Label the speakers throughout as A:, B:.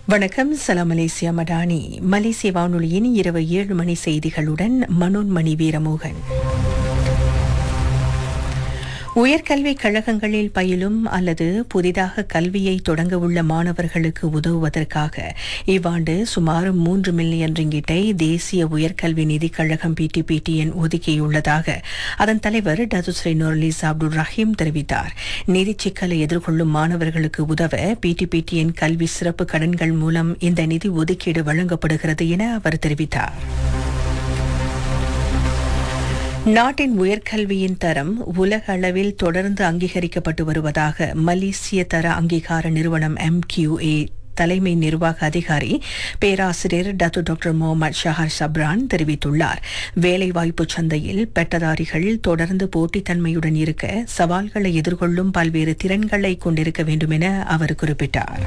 A: வணக்கம் சலாம் மலேசியா மடானி மலேசிய வானொலியின் இரவு ஏழு மணி செய்திகளுடன் மனோன்மணி வீரமோகன் உயர்கல்விக் கழகங்களில் பயிலும் அல்லது புதிதாக கல்வியை தொடங்க உள்ள மாணவர்களுக்கு உதவுவதற்காக இவ்வாண்டு சுமார் மூன்று மில்லியன் ரிங்கிட்டை தேசிய உயர்கல்வி நிதிக் கழகம் பிடிபிடிஎன் ஒதுக்கியுள்ளதாக அதன் தலைவர் டதுஸ்ரீ நொர்லிஸ் அப்துல் ரஹீம் தெரிவித்தார் நிதிச் சிக்கலை எதிர்கொள்ளும் மாணவர்களுக்கு உதவ பிடிபிடிஎன் கல்வி சிறப்பு கடன்கள் மூலம் இந்த நிதி ஒதுக்கீடு வழங்கப்படுகிறது என அவர் தெரிவித்தார் நாட்டின் உயர்கல்வியின் தரம் உலக அளவில் தொடர்ந்து அங்கீகரிக்கப்பட்டு வருவதாக மலேசிய தர அங்கீகார நிறுவனம் எம்கியூஏ தலைமை நிர்வாக அதிகாரி பேராசிரியர் Datuk doctor Mohamed Shahar Sabran தெரிவித்துள்ளார் வேலைவாய்ப்பு சந்தையில் பெட்டதாரிகள் தொடர்ந்து போட்டித்தன்மையுடன் இருக்க சவால்களை எதிர்கொள்ளும் பல்வேறு திறன்களை கொண்டிருக்க வேண்டும் என அவர் குறிப்பிட்டார்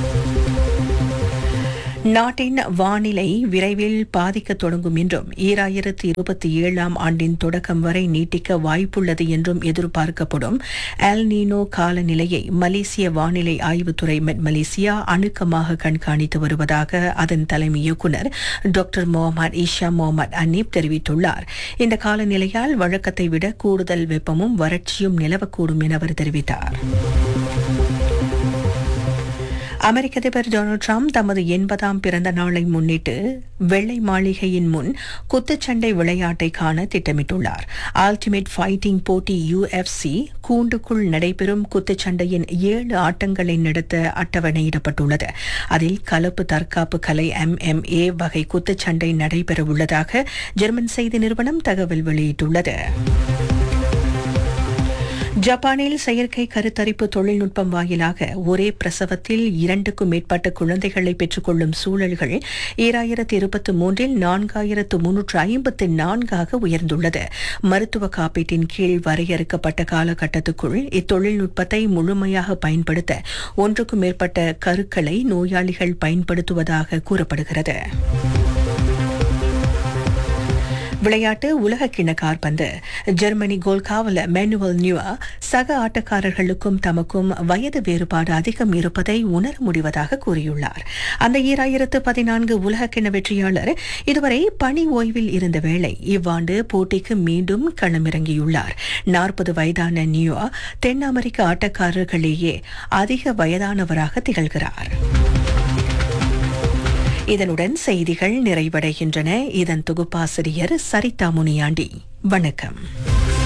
A: நாட்டின் வானிலை விரைவில் பாதிக்க தொடங்கும் என்றும் ஈராயிரத்து இருபத்தி ஏழாம் ஆண்டின் தொடக்கம் வரை நீட்டிக்க வாய்ப்புள்ளது என்றும் எதிர்பார்க்கப்படும் எல் நீனோ காலநிலையை மலேசிய வானிலை ஆய்வுத்துறை மெட் மலேசியா அணுக்கமாக கண்காணித்து வருவதாக அதன் தலைமை இயக்குநர் doctor Mohamed Isa Mohamed Hanif தெரிவித்துள்ளார் இந்த காலநிலையால் வழக்கத்தை விட கூடுதல் வெப்பமும் வறட்சியும் நிலவக்கூடும் என அவர் தெரிவித்தார் அமெரிக்க அதிபர் டொனால்டு டிரம்ப் தமது எண்பதாம் பிறந்த நாளை முன்னிட்டு வெள்ளை மாளிகையின் முன் குத்துச்சண்டை விளையாட்டை காண திட்டமிட்டுள்ளார் அல்டிமேட் ஃபைட்டிங் போட்டி யுஎஃப்சி கூண்டுக்குள் நடைபெறும் குத்துச்சண்டையின் ஏழு ஆட்டங்களை நடத்த அட்டவணையிடப்பட்டுள்ளது அதில் கலப்பு தற்காப்பு கலை எம்எம்ஏ வகை குத்துச்சண்டை நடைபெறவுள்ளதாக ஜெர்மன் செய்தி நிறுவனம் தகவல் வெளியிட்டுள்ளது ஜப்பானில் செயற்கை கருத்தரிப்பு தொழில்நுட்பம் வாயிலாக ஒரே பிரசவத்தில் இரண்டுக்கும் மேற்பட்ட குழந்தைகளை பெற்றுக்கொள்ளும் சூழல்கள் ஈராயிரத்து இருபத்தி மூன்றில் நான்காயிரத்து முன்னூற்று ஐம்பத்து நான்காக உயர்ந்துள்ளது மருத்துவ காப்பீட்டின் கீழ் வரையறுக்கப்பட்ட காலகட்டத்துக்குள் இத்தொழில்நுட்பத்தை முழுமையாக பயன்படுத்த ஒன்றுக்கும் மேற்பட்ட கருக்களை நோயாளிகள் பயன்படுத்துவதாக கூறப்படுகிறது விளையாட்டு உலக கிண்ண காற்பந்து ஜெர்மனி கோல் காவல மேனுவல் நியூவா சக ஆட்டக்காரர்களுக்கும் தமக்கும் வயது வேறுபாடு அதிகம் இருப்பதை உணர முடிவதாக கூறியுள்ளார் அந்த ஈராயிரத்து பதினான்கு உலக கிண்ண வெற்றியாளர் இதுவரை பணி ஓய்வில் இருந்த வேளை இவ்வாண்டு போட்டிக்கு மீண்டும் களமிறங்கியுள்ளார் நாற்பது வயதான நியூவா தென் அமெரிக்க ஆட்டக்காரர்களேயே அதிக வயதானவராக திகழ்கிறார் இதனுடன் செய்திகள் நிறைவடைகின்றன இதன் தொகுப்பாசிரியர் சரிதா முனியாண்டி வணக்கம்